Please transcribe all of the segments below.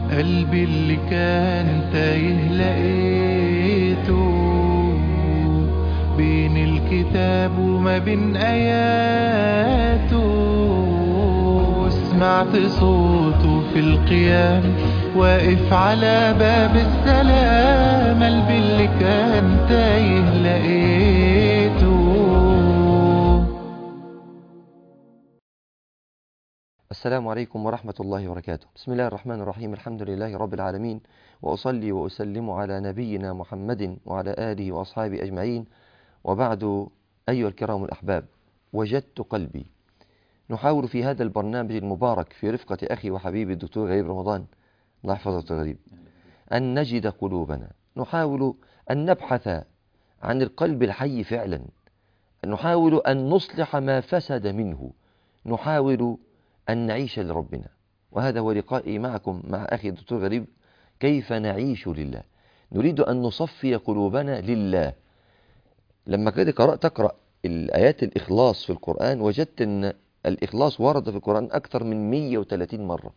قلبي اللي كان تايه لقيته بين الكتاب وما بين آياته وسمعت صوته في القيام واقف على باب السلام قلبي اللي كان تايه لقيته السلام عليكم ورحمة الله وبركاته بسم الله الرحمن الرحيم الحمد لله رب العالمين وأصلي وأسلم على نبينا محمد وعلى آله وأصحابه أجمعين وبعد أيها الكرام الأحباب وجدت قلبي نحاول في هذا البرنامج المبارك في رفقة أخي وحبيبي الدكتور غريب رمضان الله يحفظه دكتور غريب أن نجد قلوبنا نحاول أن نبحث عن القلب الحي فعلا نحاول أن نصلح ما فسد منه نحاول أن نعيش لربنا وهذا هو لقائي معكم مع أخي الدكتور غريب كيف نعيش لله نريد أن نصفي قلوبنا لله لما كده قرأت تقرأ الآيات الإخلاص في القرآن وجدت أن الإخلاص ورد في القرآن أكثر من 130 مرة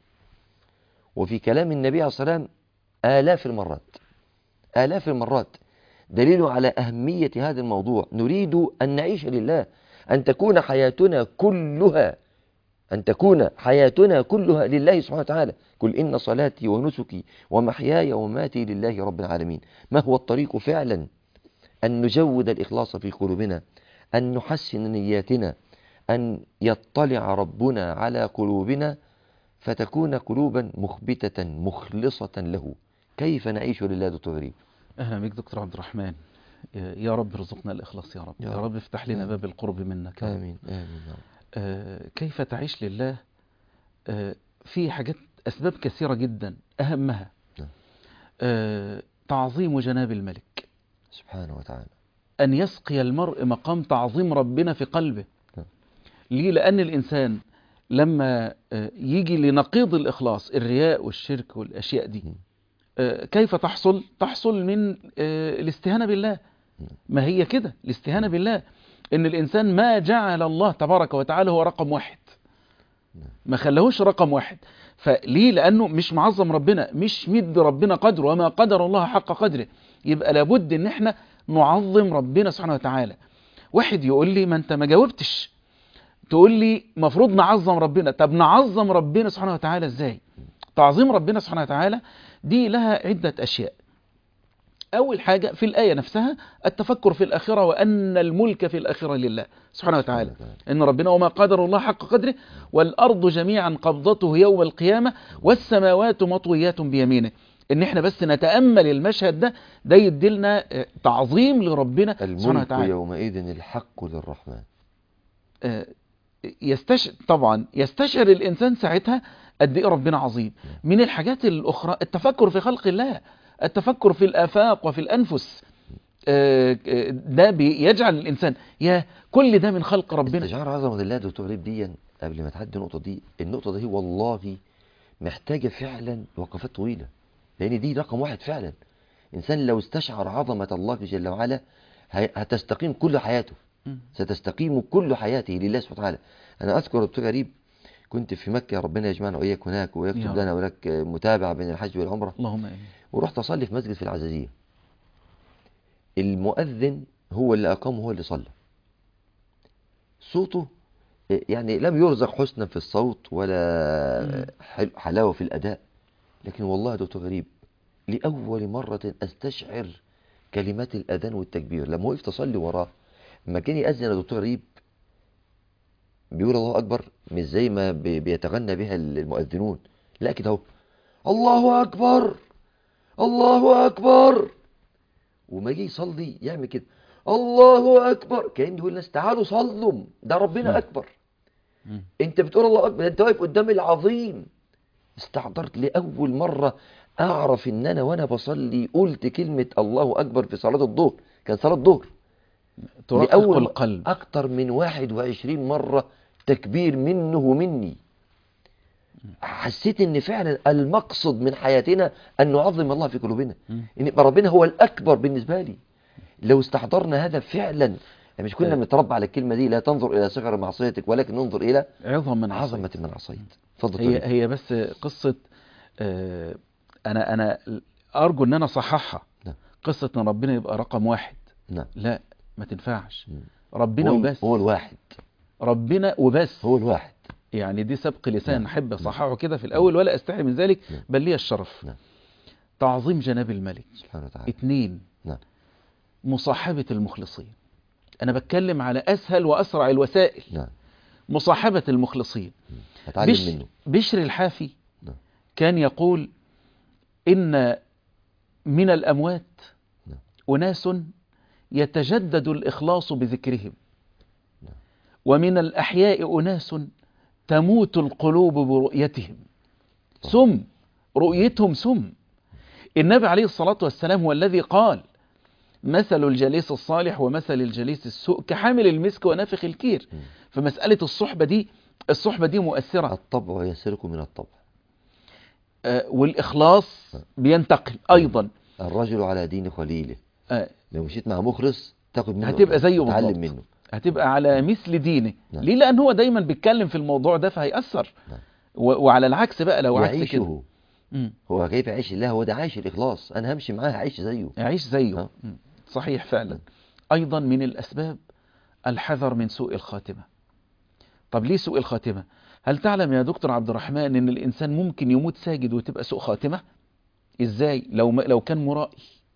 وفي كلام النبي عليه الصلاة والسلام آلاف المرات آلاف المرات دليل على أهمية هذا الموضوع نريد أن نعيش لله أن تكون حياتنا كلها أن تكون حياتنا كلها لله سبحانه وتعالى قل إن صلاتي ونسكي ومحياي ومماتي لله رب العالمين ما هو الطريق فعلا أن نجود الإخلاص في قلوبنا أن نحسن نياتنا أن يطلع ربنا على قلوبنا فتكون قلوبا مخبتة مخلصة له كيف نعيش لله دكتور غريب أهلا بك دكتور عبد الرحمن يا رب ارزقنا الإخلاص يا رب يا يا رب. رب افتح لنا باب القرب منك يا رب. آمين آمين يا رب. آه، كيف تعيش لله آه، في حاجات أسباب كثيرة جدا أهمها نعم. آه، تعظيم جناب الملك سبحانه وتعالى أن يسقي المرء مقام تعظيم ربنا في قلبه نعم. ليه لأن الإنسان لما آه، يجي لنقيض الإخلاص الرياء والشرك والأشياء دي مم. آه، كيف تحصل تحصل من آه، الاستهانة بالله ما هي كده الاستهانة بالله ان الانسان ما جعل الله تبارك وتعالى هو رقم واحد ما خلاهوش رقم واحد فليه لانه مش معظم ربنا مش مد ربنا قدره وما قدر الله حق قدره يبقى لابد ان احنا نعظم ربنا سبحانه وتعالى واحد يقول لي ما انت ما جاوبتش تقول لي مفروض نعظم ربنا طب نعظم ربنا سبحانه وتعالى ازاي تعظيم ربنا سبحانه وتعالى دي لها عدة اشياء أول حاجة في الآية نفسها التفكر في الآخرة وأن الملك في الآخرة لله سبحانه وتعالى إن ربنا وما قدر الله حق قدره والأرض جميعا قبضته يوم القيامة والسماوات مطويات بيمينه إن إحنا بس نتأمل المشهد ده ده يدلنا آه، تعظيم لربنا سبحانه الملك وتعالى يومئذ الحق للرحمن آه، يستش... طبعا يستشعر الإنسان ساعتها قد إيه ربنا عظيم من الحاجات الأخرى التفكر في خلق الله التفكر في الآفاق وفي الأنفس آه، آه، ده بيجعل الإنسان يا كل ده من خلق ربنا استشعار عظمة الله دكتور غريب دي قبل ما تعدي النقطة دي النقطة دي والله محتاجة فعلا وقفات طويلة لأن دي رقم واحد فعلا إنسان لو استشعر عظمة الله جل وعلا هي- هتستقيم كل حياته مم. ستستقيم كل حياته لله سبحانه وتعالى أنا أذكر دكتور غريب كنت في مكة ربنا يجمعنا وإياك هناك يا ويكتب رب. لنا ولك متابعة بين الحج والعمرة اللهم آمين ورحت أصلي في مسجد في العزازية المؤذن هو اللي أقام وهو اللي صلى صوته يعني لم يرزق حسنا في الصوت ولا حل- حلاوة في الأداء لكن والله يا دكتور غريب لأول مرة أستشعر كلمات الأذان والتكبير لما وقفت أصلي وراه لما كان يأذن يا دكتور غريب بيقول الله أكبر مش زي ما بي- بيتغنى بها المؤذنون لا كده اهو الله أكبر الله أكبر وما يجي يصلي يعمل كده الله أكبر كأنه يقول للناس تعالوا صلوا ده ربنا أكبر مم. أنت بتقول الله أكبر ده أنت واقف قدام العظيم استحضرت لأول مرة أعرف إن أنا وأنا بصلي قلت كلمة الله أكبر في صلاة الظهر كان صلاة الظهر ترقق لأول القلب أكتر من 21 مرة تكبير منه ومني حسيت ان فعلا المقصد من حياتنا ان نعظم الله في قلوبنا مم. ان يبقى ربنا هو الاكبر بالنسبه لي لو استحضرنا هذا فعلا يعني مش كنا آه. بنتربى على الكلمه دي لا تنظر الى صغر معصيتك ولكن انظر الى عظم من عصيت عظمه من عصيت اتفضل هي دكتور. هي بس قصة آه، انا انا ارجو ان انا اصححها نعم. قصة ان ربنا يبقى رقم واحد نعم لا ما تنفعش مم. ربنا هو, وبس هو الواحد ربنا وبس هو الواحد يعني دي سبق لسان نعم. احب اصححه كده في الاول ولا استحي من ذلك نعم. بل لي الشرف نعم. تعظيم جناب الملك سبحانه وتعالى اتنين نعم. مصاحبة المخلصين انا بتكلم على اسهل واسرع الوسائل نعم مصاحبة المخلصين هتعلم بش منه بشر الحافي نعم. كان يقول إن من الأموات نعم. أناس يتجدد الإخلاص بذكرهم نعم. ومن الأحياء أناس تموت القلوب برؤيتهم سم رؤيتهم سم النبي عليه الصلاة والسلام هو الذي قال مثل الجليس الصالح ومثل الجليس السوء كحامل المسك ونافخ الكير مم. فمسألة الصحبة دي الصحبة دي مؤثرة الطبع يسرق من الطبع آه، والإخلاص بينتقل أيضا الرجل على دين خليله آه، لو مشيت مع مخلص تاخد منه هتبقى إخلاص، زيه تتعلم بالضبط. منه هتبقى على مثل دينه نعم. ليه لأن هو دايما بيتكلم في الموضوع ده فهيأثر نعم. و- وعلى العكس بقى لو عكس كده يعيشه مم. هو كيف يعيش الله هو ده عايش الإخلاص أنا همشي معاه هعيش زيه يعيش زيه آه. مم. صحيح فعلا أيضا من الأسباب الحذر من سوء الخاتمة طب ليه سوء الخاتمة هل تعلم يا دكتور عبد الرحمن ان الانسان ممكن يموت ساجد وتبقى سوء خاتمة ازاي لو ما لو كان مرائي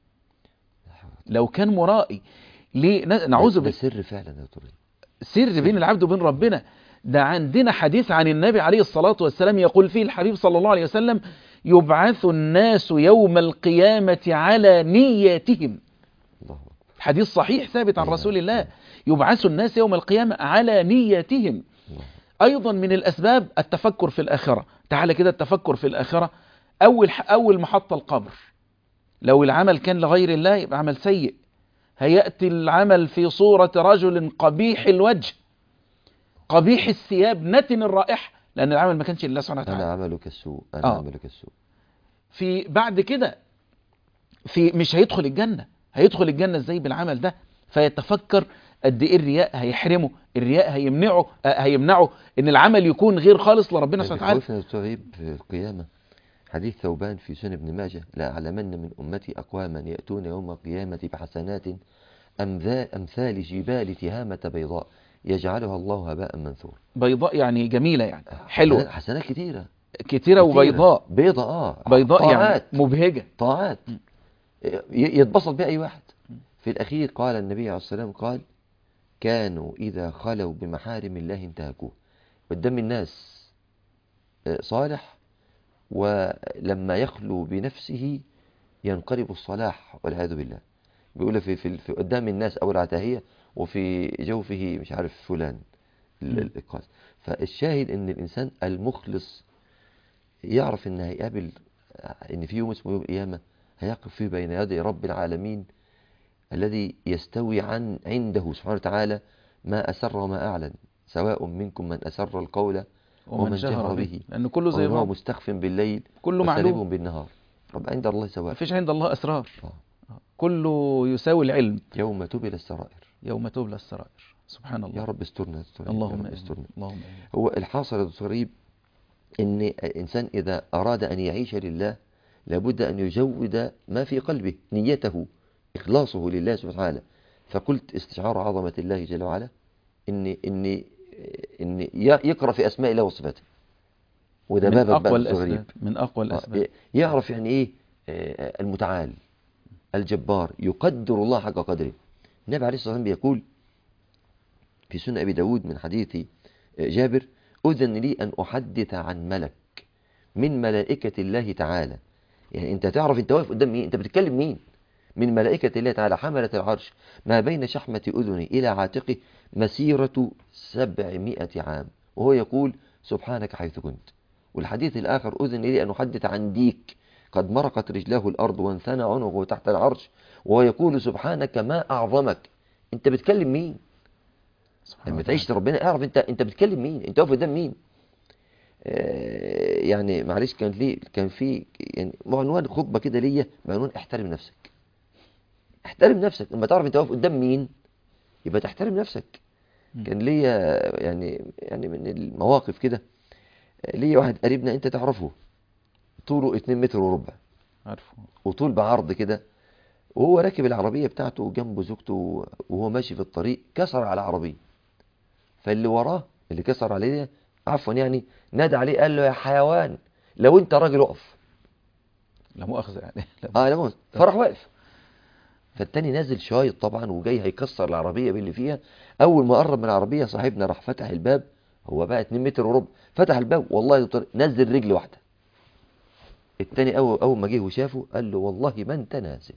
لو كان مرائي ليه ن- نعوذ ده بالله سر فعلا يا دكتور سر بين العبد وبين ربنا ده عندنا حديث عن النبي عليه الصلاة والسلام يقول فيه الحبيب صلى الله عليه وسلم يبعث الناس يوم القيامة على نياتهم الله أكبر حديث صحيح ثابت عن نعم. رسول الله يبعث الناس يوم القيامة على نياتهم الله أيضا من الأسباب التفكر في الآخرة تعال كده التفكر في الآخرة أول أول محطة القبر لو العمل كان لغير الله يبقى عمل سيء هيأتي العمل في صورة رجل قبيح الوجه قبيح الثياب نتن الرائحة لأن العمل ما كانش لله سبحانه أنا وتعالى عملك السوء أنا آه. عملك السوء في بعد كده في مش هيدخل الجنة هيدخل الجنة ازاي بالعمل ده فيتفكر قد ايه الرياء هيحرمه الرياء هيمنعه آه، هيمنعه ان العمل يكون غير خالص لربنا سبحانه وتعالى خوفنا تغيب في القيامة حديث ثوبان في سنن ابن ماجه لا أعلمن من أمتي أقواما يأتون يوم القيامة بحسنات أمثال, أمثال جبال تهامة بيضاء يجعلها الله هباء منثورا بيضاء يعني جميلة يعني حلوة حسنات كتيرة كتيرة وبيضاء بيضاء اه بيضاء يعني طاعات مبهجة طاعات ي- يتبسط بها أي واحد في الأخير قال النبي عليه الصلاة والسلام قال كانوا إذا خلوا بمحارم الله انتهكوه قدام الناس آه، صالح ولما يخلو بنفسه ينقلب الصلاح والعياذ بالله بيقول في, في, في قدام الناس أو العتاهية وفي جوفه مش عارف فلان ال- مم. ال- القاس فالشاهد ان الانسان المخلص يعرف ان هيقابل ان في يوم اسمه يوم القيامه هيقف فيه بين يدي رب العالمين الذي يستوي عن عنده سبحانه وتعالى ما اسر وما اعلن سواء منكم من اسر القول ومن جهر به لأن كله زي ومن هو بعض مستخف بالليل كله وسارب معلوم بالنهار رب عند الله سواء مفيش عند الله أسرار آه. كله يساوي العلم يوم تبل السرائر يوم تبلى السرائر سبحان الله يا رب استرنا استرنا اللهم يا رب آمين. استرنا اللهم آمين. هو الحاصل يا دكتور ريب ان الانسان اذا اراد ان يعيش لله لابد ان يجود ما في قلبه نيته اخلاصه لله سبحانه وتعالى فقلت استشعار عظمه الله جل وعلا ان ان ان ي- يقرا في اسماء الله وصفاته وده من باب أقوى باب دكتور غريب. الأسباب من أقوى آه، الأسباب يعرف يعني ايه آه، المتعال الجبار يقدر الله حق قدره النبي عليه الصلاة والسلام بيقول في سنة أبي داود من حديث آه، جابر أذن لي أن أحدث عن ملك من ملائكة الله تعالى يعني أنت تعرف أنت واقف قدام مين أنت بتتكلم مين من ملائكة الله تعالى حملة العرش ما بين شحمة أذني إلى عاتقه مسيرة سبعمائة عام وهو يقول سبحانك حيث كنت والحديث الآخر أذن لي أن أحدث عن ديك قد مرقت رجلاه الأرض وانثنى عنقه تحت العرش وهو يقول سبحانك ما أعظمك أنت بتكلم مين سبحان لما الله. تعيش ربنا اعرف أنت أنت بتكلم مين أنت واقف قدام مين آه، يعني معلش كان لي كان في يعني عنوان خطبة كده ليا بعنوان احترم نفسك احترم نفسك لما تعرف أنت واقف قدام مين يبقى تحترم نفسك مم. كان ليا يعني يعني من المواقف كده ليا واحد قريبنا انت تعرفه طوله 2 متر وربع عارفه وطول بعرض كده وهو راكب العربية بتاعته جنبه زوجته وهو ماشي في الطريق كسر على عربية فاللي وراه اللي كسر عليه ده عفوا يعني نادى عليه قال له يا حيوان لو انت راجل اقف لا مؤاخذة يعني لا اه لا مؤاخذة. فراح واقف فالتاني نازل شايط طبعا وجاي هيكسر العربية باللي فيها اول ما قرب من العربية صاحبنا راح فتح الباب هو بقى 2 متر وربع فتح الباب والله يا دكتور نزل رجل واحدة التاني اول اول ما جه وشافه قال له والله ما انت نازل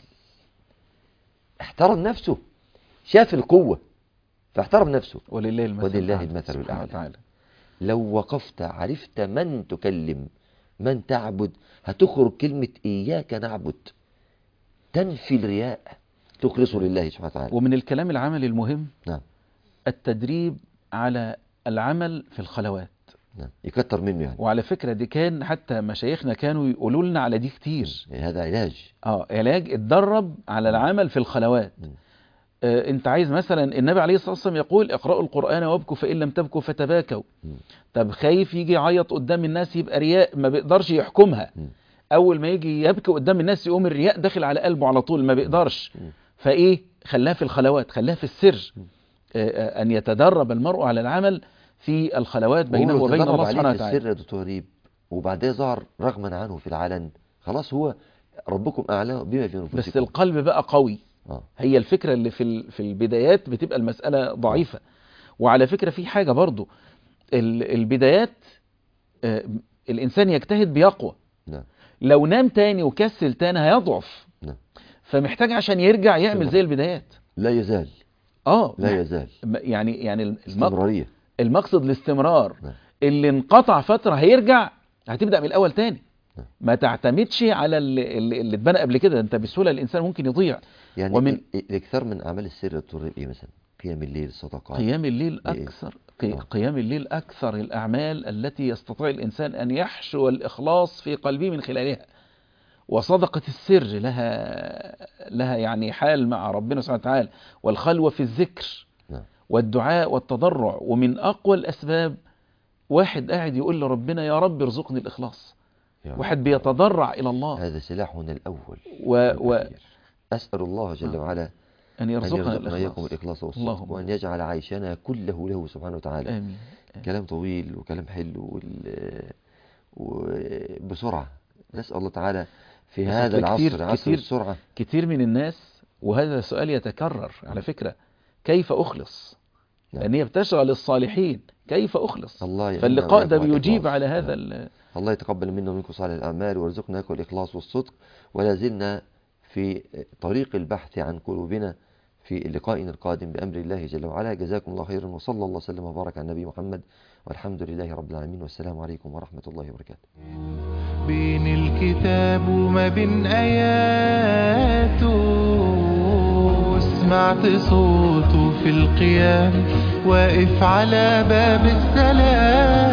احترم نفسه شاف القوة فاحترم نفسه ولله المثل ولله الأعلى المثل سبحانه الأعلى. وتعالى لو وقفت عرفت من تكلم من تعبد هتخرج كلمة إياك نعبد تنفي الرياء تخلصه لله سبحانه وتعالى ومن الكلام العملي المهم نعم التدريب على العمل في الخلوات نعم يكتر منه يعني وعلى فكرة دي كان حتى مشايخنا كانوا يقولوا لنا على دي كتير هذا علاج اه علاج اتدرب على العمل في الخلوات مم. آه انت عايز مثلا النبي عليه الصلاة والسلام يقول اقرأوا القرآن وابكوا فإن لم تبكوا فتباكوا مم. طب خايف يجي يعيط قدام الناس يبقى رياء ما بيقدرش يحكمها مم. اول ما يجي يبكي قدام الناس يقوم الرياء داخل على قلبه على طول ما بيقدرش مم. فايه خلاها في الخلوات خلاها في السر مم. آه، آه، ان يتدرب المرء على العمل في الخلوات بينه وهو وبين تدرب الله عليه سبحانه في وتعالى السر يا دكتور ريب وبعدين ظهر رغما عنه في العلن خلاص هو ربكم أعلم بما في بس نفوسكم القلب بقى قوي آه. هي الفكرة اللي في ال- في البدايات بتبقى المسألة ضعيفة وعلى فكرة في حاجة برضو ال- البدايات آه، الإنسان يجتهد بيقوى نعم لو نام تاني وكسل تاني هيضعف نعم فمحتاج عشان يرجع يعمل استمرار. زي البدايات لا يزال اه لا يزال م- يعني يعني الم- استمرارية المقصد الاستمرار نعم. اللي انقطع فترة هيرجع هتبدأ من الأول تاني نعم. ما تعتمدش على اللي, اللي اللي اتبنى قبل كده انت بسهولة الإنسان ممكن يضيع يعني ومن- ومن الاكثار من اعمال السر يا دكتور ريب ايه مثلا قيام الليل الصدقات قيام الليل إيه؟ أكثر قي- آه. قيام الليل أكثر الأعمال التي يستطيع الإنسان أن يحشو الإخلاص في قلبه من خلالها وصدقة السر لها لها يعني حال مع ربنا سبحانه وتعالى والخلوة في الذكر نعم. والدعاء والتضرع ومن أقوى الأسباب واحد قاعد يقول لربنا يا رب ارزقني الإخلاص يا واحد رب. بيتضرع إلى الله هذا سلاحنا الأول و... و... والأخير. أسأل الله جل آه. وعلا أن أن يرزقنا يرزقنا إياكم الإخلاص الإخلاص والصدق اللهم. وأن يجعل عيشنا كله له سبحانه وتعالى آمين كلام طويل وكلام حلو وال... وبسرعة نسأل الله تعالى في بس هذا أصل كتير- العصر عصر كتير- السرعة كتير من الناس وهذا سؤال يتكرر على فكرة كيف أخلص نعم. لأن هي بتشغل الصالحين كيف أخلص الله يعيننا فاللقاء ده وإياكم على بيجيب الإخلاص. على هذا نعم. ال- الله يتقبل منا ومنكم صالح الأعمال ويرزقنا إياكم الإخلاص والصدق ولا زلنا في طريق البحث عن قلوبنا في لقائنا القادم بأمر الله جل وعلا جزاكم الله خيرا وصلى الله وسلم وبارك على النبي محمد والحمد لله رب العالمين والسلام عليكم ورحمة الله وبركاته بين الكتاب وما بين آياته سمعت صوته في القيام واقف على باب السلام